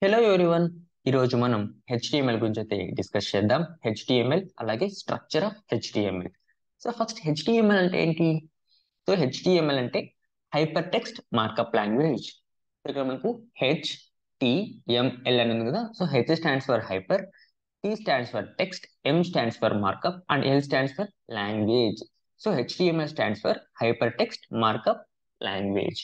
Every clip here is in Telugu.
హలో ఎవ్రీవన్ ఈరోజు మనం హెచ్టిఎంఎల్ గురించి అయితే డిస్కస్ చేద్దాం హెచ్టిఎంఎల్ అలాగే structure of HTML so first HTML అంటే ఏంటి సో హెచ్టిఎంఎల్ అంటే హైపర్ టెక్స్ట్ మార్కప్ లాంగ్వేజ్ ఇక్కడ మనకు హెచ్ టిఎంఎల్ అని ఉంది కదా so H stands for hyper T stands for text M stands for markup and L stands for language so HTML stands for hyper text markup language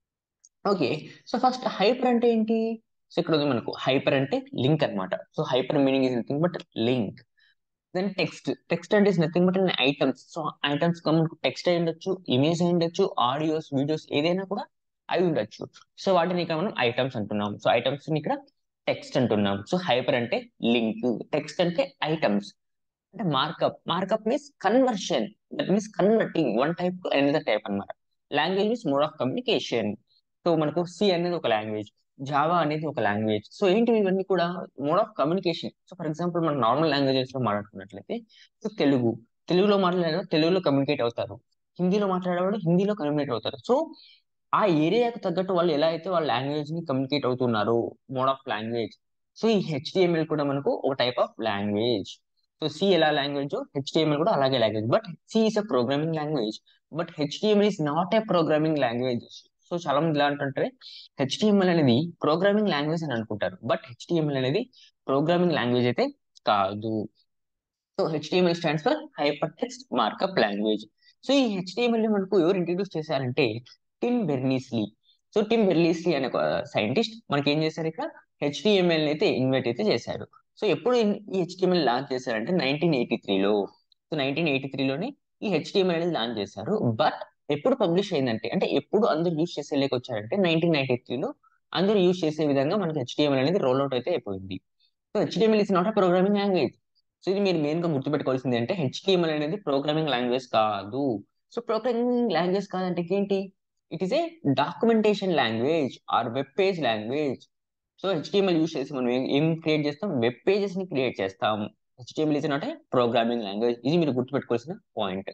okay so first hyper అంటే ఏంటి సో ఇక్కడ ఉంది మనకు హైపర్ అంటే లింక్ అన్నమాట so hyper meaning is nothing but link then text text అంటే is nothing but items so items మనకు టెక్స్ట్ అయి ఉండొచ్చు ఇమేజ్ అయి ఉండొచ్చు ఆడియోస్ వీడియోస్ ఏదైనా కూడా అయి ఉండొచ్చు సో వాటిని ఇక్కడ మనం ఐటమ్స్ అంటున్నాం సో ఐటమ్స్ ని ఇక్కడ టెక్స్ట్ అంటున్నాం సో హైపర్ అంటే లింక్ టెక్స్ట్ అంటే ఐటమ్స్ అంటే markup markup means conversion that means converting one type to another type అన్నమాట language means mode of communication so మనకు సి అనేది ఒక లాంగ్వేజ్ జావా అనేది ఒక లాంగ్వేజ్ సో ఏంటి ఇవన్నీ కూడా mode of communication so for example మనం నార్మల్ లాంగ్వేజెస్ లో మాట్లాడుకున్నట్లయితే సో తెలుగు తెలుగులో మాట్లాడేవారు తెలుగులో కమ్యూనికేట్ అవుతారు హిందీలో మాట్లాడేవాడు హిందీలో కమ్యూనికేట్ అవుతారు సో ఆ ఏరియాకు తగ్గట్టు వాళ్ళు ఎలా అయితే వాళ్ళ లాంగ్వేజ్ ని కమ్యూనికేట్ అవుతున్నారు మోడ్ ఆఫ్ లాంగ్వేజ్ సో ఈ హెచ్డిఎంఎల్ కూడా మనకు ఒక type of language so C ఎలా లాంగ్వేజ్ హెచ్డిఎంఎల్ కూడా అలాగే language but C is a programming language but HTML is not a programming language so చాలా మంది ఎలా అంటుంటే హెచ్డిఎంఎల్ అనేది ప్రోగ్రామింగ్ లాంగ్వేజ్ అని అనుకుంటారు బట్ హెచ్డిఎంఎల్ అనేది ప్రోగ్రామింగ్ లాంగ్వేజ్ అయితే కాదు so HTML stands for hyper text markup language so ఈ హెచ్డిఎంఎల్ మనకు ఎవరు ఇంట్రడ్యూస్ చేశారంటే Tim Berners-Lee so Tim Berners-Lee అనే ఒక సైంటిస్ట్ మనకి ఏం చేశారు ఇక్కడ హెచ్డిఎంఎల్ అయితే ఇన్వైట్ అయితే చేశాడు సో ఎప్పుడు ఈ హెచ్డిఎంఎల్ లాంచ్ చేశారంటే నైన్టీన్ ఎయిటీ త్రీలో సో నైన్టీన్ ఎయిటీ త్రీలోనే ఈ హెచ్డిఎంఎల్ అనేది లాంచ్ చేశారు బట్ ఎప్పుడు పబ్లిష్ అయిందంటే అంటే ఎప్పుడు అందరూ యూజ్ చేసే లేక వచ్చారంటే నైన్టీన్ నైన్టీ త్రీలో అందరూ యూజ్ చేసే విధంగా మనకి హెచ్డిఎంఎల్ అనేది రోల్ అవుట్ అయితే అయిపోయింది so HTML is not a programming language so ఇది మీరు మెయిన్ గా గుర్తుపెట్టుకోవాల్సింది అంటే హెచ్డిఎంఎల్ అనేది ప్రోగ్రామింగ్ లాంగ్వేజ్ కాదు సో ప్రోగ్రామింగ్ లాంగ్వేజ్ కాదంటే ఏంటి it is a documentation language or web page language so HTML use చేసి మనం ఏం క్రియేట్ చేస్తాం వెబ్ పేజెస్ ని క్రియేట్ చేస్తాం HTML is not a programming language ఇది మీరు గుర్తుపెట్టుకోవాల్సిన point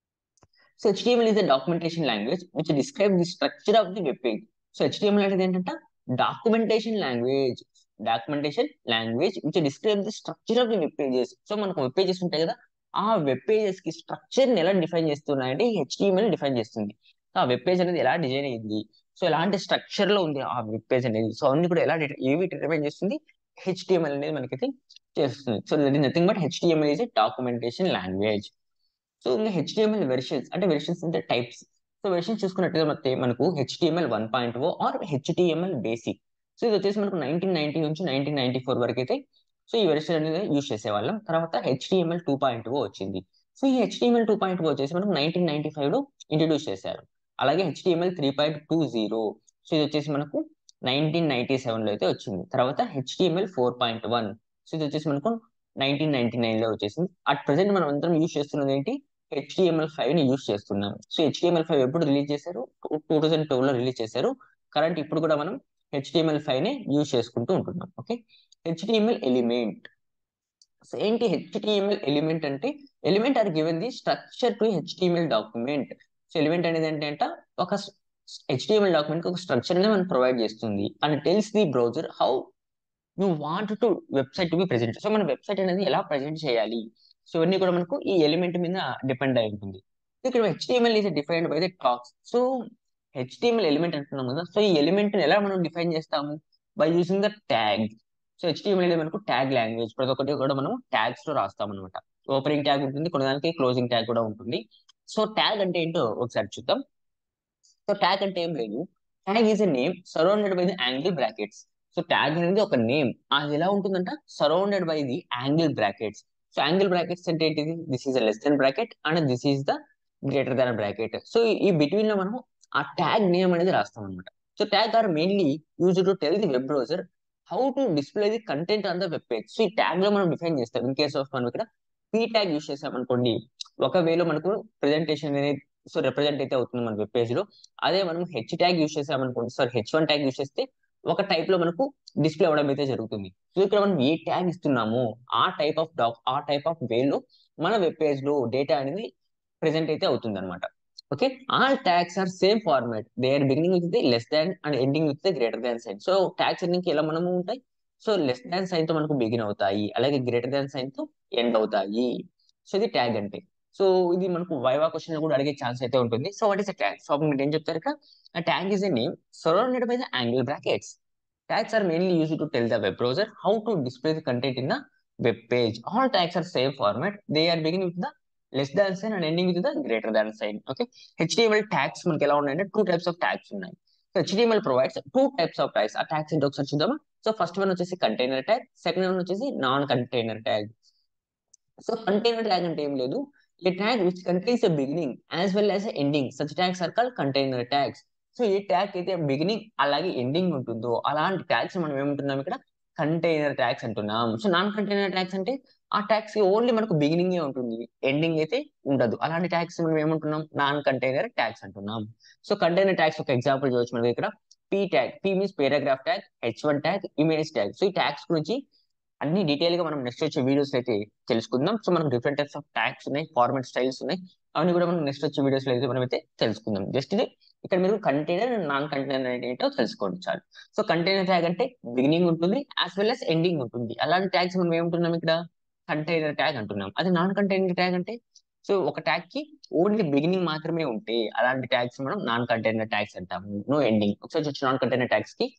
so HTML is the documentation language which describe the structure of the web page so HTML అనేది ఏంటంటే documentation language documentation language which describe the structure of the web pages so మనకు వెబ్ పేజెస్ ఉంటాయి కదా ఆ వెబ్ పేజెస్ కి స్ట్రక్చర్ ని ఎలా డిఫైన్ చేస్తున్నాయంటే హెచ్డిఎంఎల్ డిఫైన్ చేస్తుంది ఆ వెబ్ పేజ్ అనేది ఎలా డిజైన్ అయింది సో ఎలాంటి స్ట్రక్చర్ లో ఉంది ఆ వెబ్ పేజ్ అనేది సో అన్ని కూడా ఎలా ఏవి డిఫైన్ చేస్తుంది హెచ్డిఎంఎల్ అనేది మనకైతే చేస్తుంది so that is nothing but HTML is documentation language so ఇంకా హెచ్డిఎంఎల్ వెర్షన్స్ అంటే వెర్షన్స్ అంటే టైప్స్ సో వెర్షన్స్ చూసుకున్నట్టుగా ಮತ್ತೆ మనకు HTML one point O or HTML basic so ఇది వచ్చేసి మనకు నైన్టీన్ నైన్టీ నుంచి నైన్టీన్ నైన్టీ ఫోర్ వరకు అయితే సో ఈ వెర్షన్ అనేది యూజ్ చేసేవాళ్ళం తర్వాత హెచ్డిఎంఎల్ టూ పాయింట్ ఓ వచ్చింది సో ఈ హెచ్డిఎంఎల్ టూ పాయింట్ ఓ వచ్చేసి మనకు నైన్టీన్ నైన్టీ ఫైవ్ లో ఇంట్రడ్యూస్ చేశారు అలాగే HTML three point two zero so ఇది వచ్చేసి మనకు నైన్టీన్ నైన్టీ సెవెన్ లో అయితే వచ్చింది తర్వాత HTML four point one so ఇది వచ్చేసి మనకు నైన్టీన్ నైన్టీ నైన్ లో వచ్చేసింది అట్ ప్రెసెంట్ మనం అందరం యూజ్ చేస్తున్నది ఏంటి హెచ్డిఎంఎల్ ఫైవ్ ని యూజ్ చేస్తున్నాం సో హెచ్డిఎంఎల్ ఫైవ్ ఎప్పుడు రిలీజ్ చేశారు టూ థౌసండ్ టూ లో రిలీజ్ చేశారు కరెంట్ ఇప్పుడు కూడా మనం హెచ్డిఎంఎల్ ఫైవ్ ని యూజ్ చేసుకుంటూ ఉంటున్నాం ఓకే హెచ్డిఎంఎల్ ఎలిమెంట్ సో ఏంటి హెచ్డిఎంఎల్ ఎలిమెంట్ అంటే element are given the structure to HTML document so element అనేది ఏంటంటే ఒక హెచ్డిఎంఎల్ డాక్యుమెంట్ ఒక స్ట్రక్చర్ అనేది మనకు ప్రొవైడ్ చేస్తుంది and tells the browser how you want to website to be present so మన వెబ్సైట్ అనేది ఎలా ప్రెజెంట్ చేయాలి సో ఇవన్నీ కూడా మనకు ఈ ఎలిమెంట్ మీద డిపెండ్ అయి ఉంటుంది ఇక్కడ HTML is defined by the tags so HTML element అంటున్నాం కదా సో ఈ ఎలిమెంట్ ఎలా మనం డిఫైన్ చేస్తాము by using the tag so HTML అనేది మనకు ట్యాగ్ లాంగ్వేజ్ ప్రతి ఒక్కటి కూడా మనం ట్యాగ్స్ లో రాస్తాం అనమాట ఓపెనింగ్ ట్యాగ్ ఉంటుంది కొనడానికి క్లోజింగ్ ట్యాగ్ కూడా ఉంటుంది సో ట్యాగ్ అంటే ఏంటో ఒకసారి చూద్దాం సో ట్యాగ్ అంటే ఏం లేదు tag is a name surrounded by the angle brackets so tag అనేది ఒక నేమ్ అది ఎలా ఉంటుందంట surrounded by the angle brackets so angle brackets అంటే ఏంటిది this is less than bracket and this is the greater than bracket so ఈ బిట్వీన్ లో మనం ఆ ట్యాగ్ నేమ్ అనేది రాస్తాం అనమాట so tag are mainly use to tell the web browser how to display the content on the web page so ఈ ట్యాగ్ లో మనం డిఫైన్ చేస్తాం ఇన్ కేస్ ఆఫ్ మనం ఇక్కడ పీ ట్యాగ్ యూజ్ చేసాం అనుకోండి ఒక వేలో మనకు ప్రెజెంటేషన్ అనేది సో రిప్రజెంట్ అయితే అవుతుంది మన వెబ్ పేజ్ లో అదే మనం హెచ్ ట్యాగ్ యూజ్ చేసాం అనుకోండి sorry H one tag use చేస్తే ఒక టైప్ లో మనకు డిస్ప్లే అవ్వడం అయితే జరుగుతుంది సో ఇక్కడ మనం ఏ ట్యాగ్ ఇస్తున్నామో ఆ టైప్ ఆఫ్ డాక్ ఆ టైప్ ఆఫ్ వేలో మన వెబ్ పేజ్ లో డేటా అనేది ప్రెజెంట్ అయితే అవుతుంది అనమాట okay all tags are same format they are beginning with the less than and ending with the greater than sign so tags ending ఎలా మనము ఉంటాయి సో లెస్ దాన్ సైన్ తో మనకు బిగిన్ అవుతాయి అలాగే గ్రేటర్ దాన్ సైన్ తో ఎండ్ అవుతాయి సో ఇది ట్యాగ్ అంటే సో ఇది మనకు వైవా క్వశ్చన్ కూడా అడిగే ఛాన్స్ అయితే ఉంటుంది so what is a tag so మీరు ఏం చెప్తారు ఇక్కడ a tag is a name surrounded by the angle brackets. Tags are mainly used to tell the web browser how to display the content in the web page. All tags are same format. They are beginning with the less than sign and ending with the greater than sign. Okay. HTML tags మనకి ఎలా ఉన్నాయంటే టూ టైప్స్ ఆఫ్ ట్యాగ్స్ ఉన్నాయి so HTML provides two types of tags ఆ ట్యాగ్స్ ఏంటో ఒకసారి చూద్దామా సో ఫస్ట్ వన్ వచ్చేసి కంటైనర్ ట్యాగ్ సెకండ్ వన్ వచ్చేసి non container tag so container tag అంటే ఏం లేదు a tag which contains a beginning as well as ending such tags are call container tags so ఏ ట్యాగ్ అయితే బిగినింగ్ అలాగే ఎండింగ్ ఉంటుందో అలాంటి ట్యాగ్స్ మనం ఏమంటున్నాం ఇక్కడ కంటైనర్ ట్యాగ్స్ అంటున్నాం సో నాన్ కంటైనర్ ట్యాగ్స్ అంటే ఆ ట్యాగ్స్ ఓన్లీ మనకు బిగినింగ్ ఏ ఉంటుంది ఎండింగ్ అయితే ఉండదు అలాంటి ట్యాగ్స్ మనం ఏమంటున్నాం నాన్ కంటైనర్ ట్యాగ్స్ అంటున్నాం సో కంటైనర్ ట్యాగ్స్ ఒక ఎగ్జాంపుల్ చూడొచ్చు మనకి ఇక్కడ P tag P means paragraph tag H one tag image tag so ఈ ట్యాగ్స్ గురించి అన్ని డీటెయిల్ గా మనం నెక్స్ట్ వచ్చే వీడియోస్ అయితే తెలుసుకుందాం సో మనకు డిఫరెంట్ టైప్స్ ఆఫ్ ట్యాగ్స్ ఉన్నాయి ఫార్మాట్ స్టైల్స్ ఉన్నాయి అవన్నీ కూడా మనం నెక్స్ట్ వచ్చే వీడియోస్ లో అయితే మనం అయితే తెలుసుకుందాం జస్ట్ ఇది ఇక్కడ మీరు కంటైనర్ అండ్ నాన్ కంటైనర్ ఏంటో తెలుసుకోండి చాలు సో కంటైనర్ ట్యాగ్ అంటే బిగినింగ్ ఉంటుంది యాజ్ వెల్ as ఎండింగ్ ఉంటుంది అలాంటి ట్యాగ్స్ మనం ఏమంటున్నాం ఇక్కడ కంటైనర్ ట్యాగ్ అంటున్నాం అదే నాన్ కంటైనర్ ట్యాగ్ అంటే సో ఒక ట్యాగ్ కి ఓన్లీ బిగినింగ్ మాత్రమే ఉంటే అలాంటి ట్యాగ్స్ మనం నాన్ కంటైనర్ ట్యాగ్స్ అంటాము నో ఎండింగ్ ఒకసారి వచ్చి నాన్ కంటైనర్ ట్యాగ్స్ కి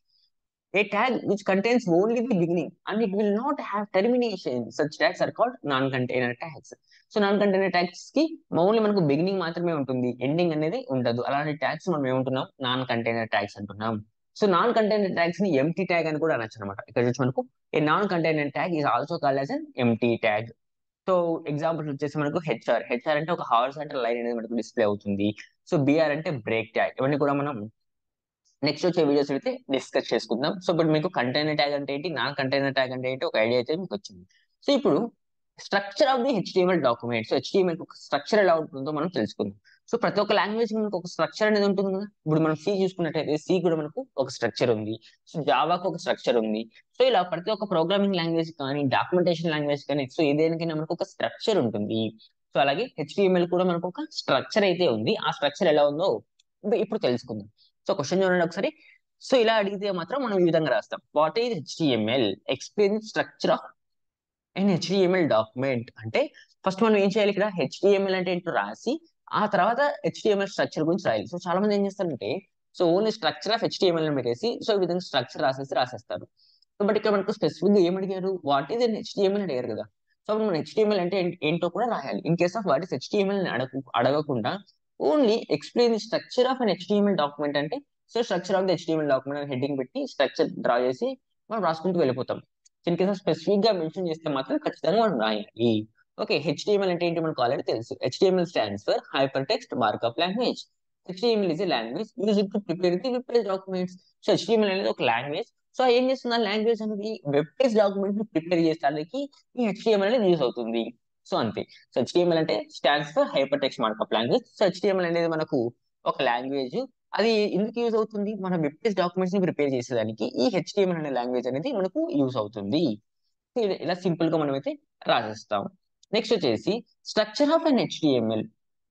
a tag which contains only the beginning and it will not have termination such tags are called non-container tags so non container tags కి ఓన్లీ మనకు బిగినింగ్ మాత్రమే ఉంటుంది ఎండింగ్ అనేది ఉండదు అలాంటి ట్యాగ్స్ మనం ఏమంటున్నాం నాన్ కంటైనర్ ట్యాగ్స్ అంటున్నాం సో నాన్ కంటైనర్ ట్యాగ్స్ ని ఎంటీ ట్యాగ్ అని కూడా అనొచ్చు అనమాట ఇక్కడ చూసి మనకు a non container tag is also called as an empty tag so example వచ్చేసి మనకు హెచ్ఆర్ హెచ్ఆర్ అంటే ఒక హారిజాంటల్ లైన్ అనేది మనకు డిస్ప్లే అవుతుంది సో బిఆర్ అంటే బ్రేక్ ట్యాగ్ ఇవన్నీ కూడా మనం నెక్స్ట్ వచ్చే వీడియోస్ అయితే డిస్కస్ చేసుకుందాం సో ఇప్పుడు మీకు కంటైనర్ ట్యాగ్ అంటే ఏంటి నాన్ కంటైనర్ ట్యాగ్ అంటే ఏంటి ఒక ఐడియా అయితే మీకు వచ్చింది సో ఇప్పుడు structure of the HTML document so HTML ఒక స్ట్రక్చర్ ఎలా ఉంటుందో మనం తెలుసుకుందాం సో ప్రతి ఒక్క లాంగ్వేజ్ మనకు ఒక స్ట్రక్చర్ అనేది ఉంటుంది కదా ఇప్పుడు మనం సి చూసుకున్నట్టయితే సి కూడా మనకు ఒక స్ట్రక్చర్ ఉంది సో జావాకు ఒక స్ట్రక్చర్ ఉంది సో ఇలా ప్రతి ఒక్క ప్రోగ్రామింగ్ లాంగ్వేజ్ కానీ డాక్యుమెంటేషన్ లాంగ్వేజ్ కానీ సో ఏదైనా మనకు ఒక స్ట్రక్చర్ ఉంటుంది సో అలాగే హెచ్టిఎంఎల్ కూడా మనకు ఒక స్ట్రక్చర్ అయితే ఉంది ఆ స్ట్రక్చర్ ఎలా ఉందో ఇప్పుడు తెలుసుకుందాం సో క్వశ్చన్ చూడండి ఒకసారి సో ఇలా అడిగితే మాత్రం మనం ఈ విధంగా రాస్తాం what is HTML explain structure of and HTML document అంటే ఫస్ట్ మనం ఏం చేయాలి ఇక్కడ హెచ్డిఎంఎల్ అంటే ఏంటో రాసి ఆ తర్వాత హెచ్డిఎంఎల్ స్ట్రక్చర్ గురించి రాయాలి సో చాలా మంది ఏం చేస్తారంటే so only structure of HTML పెట్టేసి సో ఈ విధంగా స్ట్రక్చర్ రాసేసి రాసేస్తారు సో బట్ ఇక్కడ మనకు స్పెసిఫిక్ గా ఏం అడిగారు వాట్ ఈజ్ హెచ్డిఎంఎల్ అడిగారు కదా సో మనం హెచ్డిఎంఎల్ అంటే ఏంటో కూడా రాయాలి in case of what is HTML అడగ అడగకుండా only explain the structure of an HTML document అంటే so structure of the HTML document heading పెట్టి స్ట్రక్చర్ డ్రా చేసి మనం రాసుకుంటూ వెళ్ళిపోతాం ఇన్ కేసు స్పెసిఫిక్ గా మెన్షన్ చేస్తే మాత్రం ఖచ్చితంగా మనం రాయాలి ఓకే హెచ్డిఎంఎల్ అంటే ఏంటి మనకు ఆల్రెడీ తెలుసు HTML stands for hyper text markup language HTML is language use to prepare the web page documents so HTML అనేది ఒక లాంగ్వేజ్ సో ఏం చేస్తుంది ఆ లాంగ్వేజ్ అనేది వెబ్ పేజ్ డాక్యుమెంట్ ని ప్రిపేర్ చేసడానికి ఈ హెచ్డిఎంఎల్ అనేది యూజ్ అవుతుంది సో అంతే సో హెచ్డిఎంఎల్ అంటే stands for hyper text markup language so HTML అనేది మనకు ఒక లాంగ్వేజ్ అది ఎందుకు యూజ్ అవుతుంది మన వెబ్ పేజ్ డాక్యుమెంట్స్ ని ప్రిపేర్ చేసేదానికి ఈ హెచ్డిఎంఎల్ అనే లాంగ్వేజ్ అనేది మనకు యూజ్ అవుతుంది ఇలా సింపుల్ గా మనం అయితే రాసేస్తాం నెక్స్ట్ వచ్చేసి structure of an HTML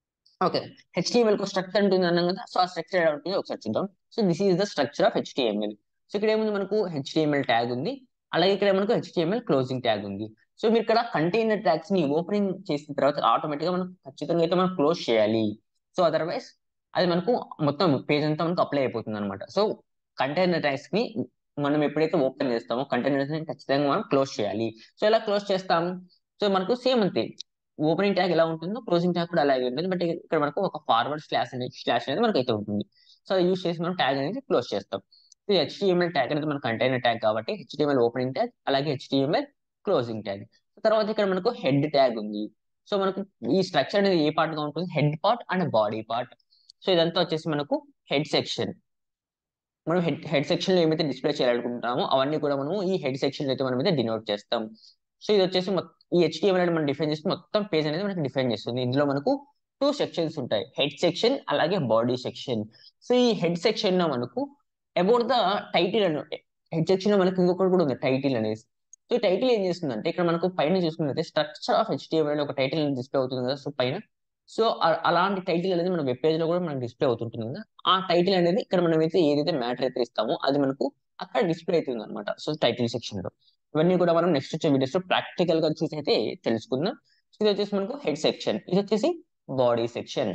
okay HTML కు స్ట్రక్చర్ ఉంటుంది అన్నాం కదా సో ఆ స్ట్రక్చర్ ఎలా ఉంటుంది ఒకసారి చూద్దాం so this is the structure of HTML so ఇక్కడ ఏముంది మనకు హెచ్డిఎంఎల్ ట్యాగ్ ఉంది అలాగే ఇక్కడ మనకు హెచ్డిఎంఎల్ క్లోజింగ్ ట్యాగ్ ఉంది సో మీరు ఇక్కడ కంటైనర్ ట్యాగ్స్ ని ఓపెనింగ్ చేసిన తర్వాత ఆటోమేటిక్ గా మనం ఖచ్చితంగా అయితే మనం క్లోజ్ చేయాలి సో అదర్వైజ్ అది మనకు మొత్తం పేజ్ అంతా మనకు అప్లై అయిపోతుంది అనమాట సో కంటైనర్ ట్యాగ్స్ ని మనం ఎప్పుడైతే ఓపెన్ చేస్తామో కంటైనర్స్ ని ఖచ్చితంగా మనం క్లోజ్ చేయాలి సో ఎలా క్లోజ్ చేస్తాం సో మనకు సేమ్ అంతే ఓపెనింగ్ ట్యాగ్ ఎలా ఉంటుందో క్లోజింగ్ ట్యాగ్ కూడా అలాగే ఉంటుంది బట్ ఇక్కడ మనకు ఒక ఫార్వర్డ్ స్లాష్ అనేది స్లాష్ అనేది మనకు అయితే ఉంటుంది సో అది యూస్ చేసి మనం ట్యాగ్ అనేది క్లోజ్ చేస్తాం ఇది హెచ్డిఎంఎల్ ట్యాగ్ అనేది మన కంటైనర్ ట్యాగ్ కాబట్టి హెచ్డిఎంఎల్ ఓపెనింగ్ ట్యాగ్ అలాగే హెచ్డిఎంఎల్ క్లోజింగ్ ట్యాగ్ తర్వాత ఇక్కడ మనకు హెడ్ ట్యాగ్ ఉంది సో మనకు ఈ స్ట్రక్చర్ అనేది ఏ పార్ట్ గా ఉంటుంది head part and body part so ఇదంతా వచ్చేసి మనకు హెడ్ సెక్షన్ మనం హెడ్ హెడ్ సెక్షన్ లో ఏమైతే డిస్ప్లే చేయాలనుకుంటామో అవన్నీ కూడా మనం ఈ హెడ్ సెక్షన్ అయితే మనం అయితే డినోట్ చేస్తాం సో ఇది వచ్చేసి ఈ హెచ్డిఎంఎల్ అనేది మనం డిఫైన్ చేస్తే మొత్తం పేజ్ అనేది మనకి డిఫైన్ చేస్తుంది ఇందులో మనకు టూ సెక్షన్స్ ఉంటాయి హెడ్ సెక్షన్ అలాగే బాడీ సెక్షన్ సో ఈ హెడ్ సెక్షన్ లో మనకు అబౌట్ ద టైటిల్ అని హెడ్ సెక్షన్ లో మనకు ఇంకొకటి కూడా ఉంది టైటిల్ అనేది సో ఈ టైటిల్ ఏం చేస్తుందంటే ఇక్కడ మనకు పైన చూసుకున్నట్లయితే స్ట్రక్చర్ ఆఫ్ హెచ్డిఎంఎల్ ఒక టైటిల్ డిస్ప్లే అవుతుంది కదా సో పైన సో అలాంటి టైటిల్ అనేది మన వెబ్ పేజ్ లో కూడా మనకు డిస్ప్లే అవుతుంటుంది కదా ఆ టైటిల్ అనేది ఇక్కడ మనం అయితే ఏదైతే మ్యాటర్ అయితే ఇస్తామో అది మనకు అక్కడ డిస్ప్లే అవుతుంది అనమాట సో టైటిల్ సెక్షన్ లో ఇవన్నీ కూడా మనం నెక్స్ట్ వచ్చే వీడియోస్ లో ప్రాక్టికల్ గా చూసి అయితే తెలుసుకుందాం సో ఇది వచ్చేసి మనకు హెడ్ సెక్షన్ ఇది వచ్చేసి body section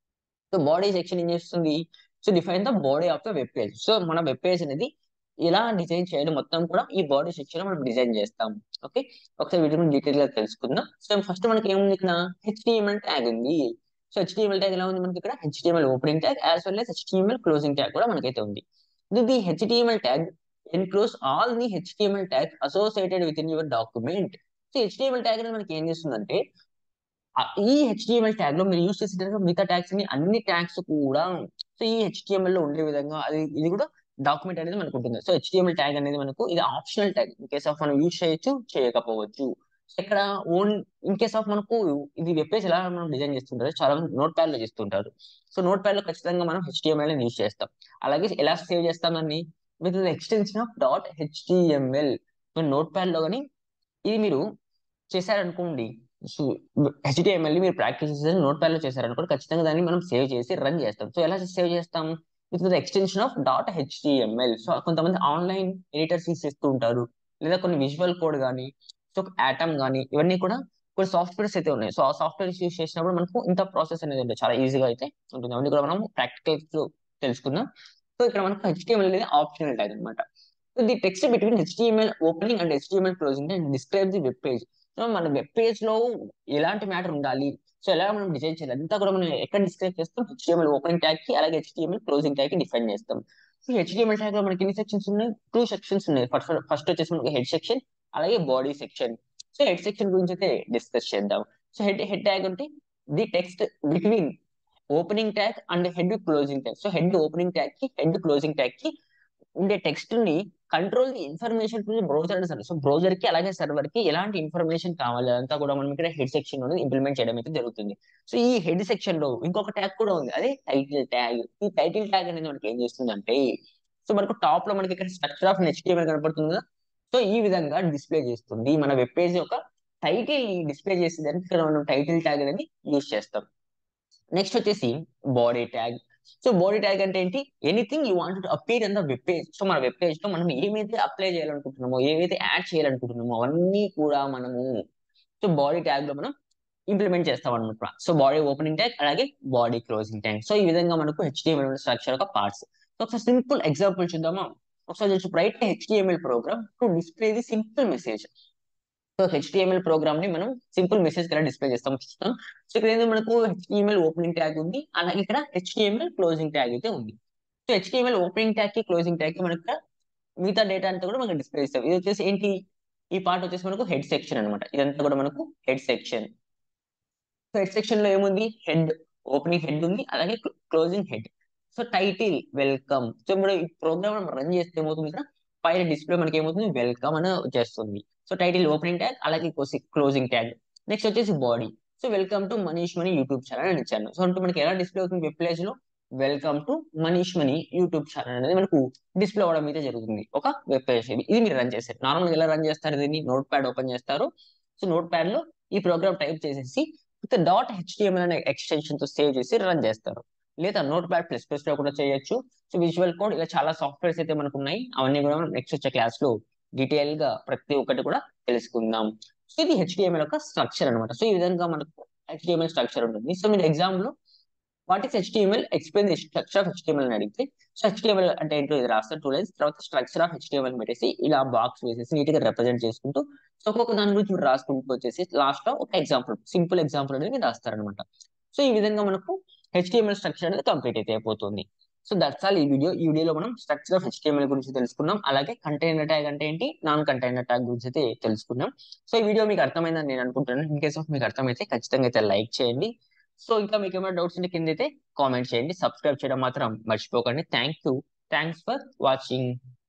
so body section ఏం చేస్తుంది so define the body of the web page so మన వెబ్ పేజ్ అనేది ఇలా డిజైన్ చేయడం మొత్తం కూడా ఈ బాడీ సెక్షన్ లో మనం డిజైన్ చేస్తాం ఓకే ఒకసారి వీటి గురించి డీటెయిల్ గా తెలుసుకుందాం సో ఫస్ట్ మనకి ఏముంది ఇక్కడ హెచ్డిఎంఎల్ ట్యాగ్ ఉంది సో హెచ్డిఎంఎల్ ట్యాగ్ ఎలా ఉంది మనకి ఇక్కడ HTML opening tag as well as HTML closing tag కూడా మనకైతే ఉంది the HTML tag enclose all the HTML tag associated with in your document so HTML tag అనేది మనకి ఏం చేస్తుందంటే ఆ- ఈ హెచ్డిఎంఎల్ ట్యాగ్ లో మీరు యూస్ చేసే మిగతా ట్యాగ్స్ ని అన్ని ట్యాగ్స్ కూడా సో ఈ హెచ్డిఎంఎల్ లో ఉండే విధంగా అది ఇది కూడా డాక్యుమెంట్ అనేది మనకు ఉంటుంది సో హెచ్డిఎంఎల్ ట్యాగ్ అనేది మనకు ఇది optional tag in case of మనం యూస్ చేయొచ్చు చేయకపోవచ్చు సో ఇక్కడ ఓన్ ఇన్ కేస్ ఆఫ్ మనకు ఇది వెబ్ పేజ్ ఎలా మనం డిజైన్ చేస్తుంటారు చాలా మంది నోట్ ప్యాడ్ లో చేస్తుంటారు సో నోట్ ప్యాడ్ లో ఖచ్చితంగా మనం హెచ్డిఎంఎల్ యూస్ చేస్తాం అలాగే ఎలా సేవ్ చేస్తాం దాన్ని with extension of dot HTML Notepad లో కానీ ఇది మీరు చేశారనుకోండి సో హెచ్డిఎంఎల్ మీరు ప్రాక్టీస్ చేసి నోట్ ప్యాడ్ లో చేశారనుకోండి ఖచ్చితంగా దాన్ని మనం సేవ్ చేసి రన్ చేస్తాం సో ఎలా సేవ్ చేస్తాం with the extension of dot HTML so కొంతమంది ఆన్లైన్ ఎడిటర్స్ యూస్ చేస్తూ ఉంటారు లేదా కొన్ని విజువల్ కోడ్ కానీ సో యాటమ్ కానీ ఇవన్నీ కూడా కొన్ని సాఫ్ట్వేర్స్ అయితే ఉన్నాయి సో ఆ సాఫ్ట్వేర్స్ యూస్ చేసినప్పుడు మనకు ఇంత ప్రాసెస్ అనేది ఉంటుంది చాలా ఈజీగా అయితే ఉంటుంది అవన్నీ కూడా మనం ప్రాక్టికల్స్ లో తెలుసుకుందాం సో ఇక్కడ మనకు హెచ్డిఎంఎల్ అనేది ఆప్షనల్ ట్యాగ్ అనమాట so the text between HTML opening and HTML closing and describe the web page so మన వెబ్ పేజ్ లో ఎలాంటి మ్యాటర్ ఉండాలి సో ఎలా మనం డిజైన్ చేయాలి అంతా కూడా మనం ఎక్కడ డిస్క్రైబ్ చేస్తాం హెచ్డిఎంఎల్ ఓపెనింగ్ ట్యాగ్ కి అలాగే హెచ్డిఎంఎల్ క్లోజింగ్ ట్యాగ్ కి డిఫైన్ చేస్తాం సో హెచ్డిఎంఎల్ ట్యాగ్ లో మనకి ఎన్ని సెక్షన్స్ ఉన్నాయి టూ సెక్షన్స్ ఉన్నాయి ఫస్ట్ ఫస్ట్ వచ్చేసి మనకి హెడ్ సెక్షన్ అలాగే body section so head section గురించి అయితే డిస్కస్ చేద్దాం సో హెడ్ హెడ్ ట్యాగ్ అంటే the text between opening tag and head closing tag so head opening tag కి హెడ్ క్లోజింగ్ ట్యాగ్ కి ఉండే టెక్స్ట్ ని control the information browser and server so browser కి అలాగే సర్వర్ కి ఎలాంటి ఇన్ఫర్మేషన్ కావాలి అదంతా కూడా మనం ఇక్కడ హెడ్ సెక్షన్ లో ఇంప్లిమెంట్ చేయడం అయితే జరుగుతుంది సో ఈ హెడ్ సెక్షన్ లో ఇంకొక ట్యాగ్ కూడా ఉంది అదే టైటిల్ ట్యాగ్ ఈ టైటిల్ ట్యాగ్ అనేది మనకి ఏం చేస్తుందంటే సో మనకు టాప్ లో మనకి ఇక్కడ స్ట్రక్చర్ ఆఫ్ హెచ్టిఎంఎల్ కనపడుతుంది కదా సో ఈ విధంగా డిస్ప్లే చేస్తుంది మన వెబ్ పేజ్ యొక్క టైటిల్ డిస్ప్లే చేసేదానికి ఇక్కడ మనం టైటిల్ ట్యాగ్ అనేది యూజ్ చేస్తాం నెక్స్ట్ వచ్చేసి body tag so body tag అంటే ఏంటి anything you want appear in the web page so మన వెబ్ పేజ్ లో మనం ఏమైతే అప్లై చేయాలనుకుంటున్నామో ఏవైతే యాడ్ చేయాలనుకుంటున్నామో అవన్నీ కూడా మనము సో బాడీ ట్యాగ్ లో మనం ఇంప్లిమెంట్ చేస్తాం అనమాట సో బాడీ ఓపెనింగ్ ట్యాగ్ అలాగే బాడీ క్లోజింగ్ ట్యాగ్ సో ఈ విధంగా మనకు హెచ్డిఎంఎల్ స్ట్రక్చర్ ఒక పార్ట్స్ సో ఒకసారి సింపుల్ ఎగ్జాంపుల్ చూద్దామా ఒకసారి చూసి write HTML program to display the simple message so HTML program ని మనం సింపుల్ మెసేజ్ ఎలా డిస్ప్లే చేస్తాం చూస్తాం సో ఇక్కడ ఏంటంటే మనకు హెచ్డిఎంఎల్ ఓపెనింగ్ ట్యాగ్ ఉంది అలాగే ఇక్కడ హెచ్డిఎంఎల్ క్లోజింగ్ ట్యాగ్ అయితే ఉంది సో హెచ్డిఎంఎల్ ఓపెనింగ్ ట్యాగ్ కి క్లోజింగ్ ట్యాగ్ కి మనకి ఇక్కడ మిగతా డేటా అంతా కూడా మనకి డిస్ప్లే చేస్తాం ఇది వచ్చేసి ఏంటి ఈ పార్ట్ వచ్చేసి మనకు హెడ్ సెక్షన్ అనమాట ఇదంతా కూడా మనకు head section so head section లో ఏముంది హెడ్ ఓపెనింగ్ హెడ్ ఉంది అలాగే closing head so title welcome so ఇప్పుడు ఈ ప్రోగ్రామ్ మనం రన్ చేస్తే ఏమవుతుంది ఇక్కడ పైన డిస్ప్లే మనకి ఏమవుతుంది వెల్కమ్ అని వచ్చేస్తుంది సో టైటిల్ ఓపెనింగ్ ట్యాగ్ అలాగే క్లోజింగ్ ట్యాగ్ నెక్స్ట్ వచ్చేసి body so welcome to Manish Money YouTube channel అని ఇచ్చాను సో అంటే మనకి ఎలా డిస్ప్లే అవుతుంది వెబ్ పేజ్ లో welcome to Manish Money YouTube channel అనేది మనకు డిస్ప్లే అవడం అయితే జరుగుతుంది ఒక వెబ్ పేజ్ ఇది ఇది మీరు రన్ చేస్తారు నార్మల్గా ఎలా రన్ చేస్తారు దీన్ని నోట్ ప్యాడ్ ఓపెన్ చేస్తారు సో నోట్ ప్యాడ్ లో ఈ ప్రోగ్రామ్ టైప్ చేసేసి విత్ డాట్ హెచ్డిఎంఎల్ అనే ఎక్స్టెన్షన్ తో సేవ్ చేసి రన్ చేస్తారు లేదా నోట్ ప్యాడ్ ప్లస్ ప్లస్ లో కూడా చేయొచ్చు సో విజువల్ కోడ్ ఇలా చాలా సాఫ్ట్వేర్స్ అయితే మనకు ఉన్నాయి అవన్నీ కూడా మనం నెక్స్ట్ వచ్చే క్లాస్ లో డీటెయిల్ గా ప్రతి ఒక్కటి కూడా తెలుసుకుందాం సో ఇది హెచ్డిఎంఎల్ యొక్క స్ట్రక్చర్ అనమాట సో ఈ విధంగా మనకు హెచ్డిఎంఎల్ స్ట్రక్చర్ ఉంటుంది సో మీరు ఎగ్జామ్ లో what is HTML explain the structure of HTML అని అడిగితే సో హెచ్డిఎంఎల్ అంటే ఏంటో ఇది రాస్తారు టూ లైన్స్ తర్వాత స్ట్రక్చర్ ఆఫ్ హెచ్డిఎంఎల్ పెట్టేసి ఇలా బాక్స్ వేసేసి నీట్ గా రిప్రజెంట్ చేసుకుంటూ సో ఒక్కొక్క దాని గురించి మీరు రాసుకుంటూ వచ్చేసి లాస్ట్ లో ఒక ఎగ్జాంపుల్ సింపుల్ ఎగ్జాంపుల్ అనేది మీరు రాస్తారనమాట సో ఈ విధంగా మనకు హెచ్డిఎంఎల్ స్ట్రక్చర్ అనేది కంప్లీట్ అయితే అయిపోతుంది సో దట్స్ ఆల్ ఈ వీడియో ఈ వీడియోలో మనం స్ట్రక్చర్ ఆఫ్ హెచ్డిఎంఎల్ గురించి తెలుసుకున్నాం అలాగే కంటైనర్ ట్యాగ్ అంటే ఏంటి నాన్ కంటైనర్ ట్యాగ్ గురించి అయితే తెలుసుకున్నాం సో ఈ వీడియో మీకు అర్థమైందని నేను అనుకుంటున్నాను ఇన్ కేస్ ఆఫ్ మీకు అర్థమైతే ఖచ్చితంగా అయితే లైక్ చేయండి సో ఇంకా మీకు ఏమైనా డౌట్స్ ఉంటే కింద అయితే కామెంట్ చేయండి సబ్స్క్రైబ్ చేయడం మాత్రం మర్చిపోకండి thank you thanks for watching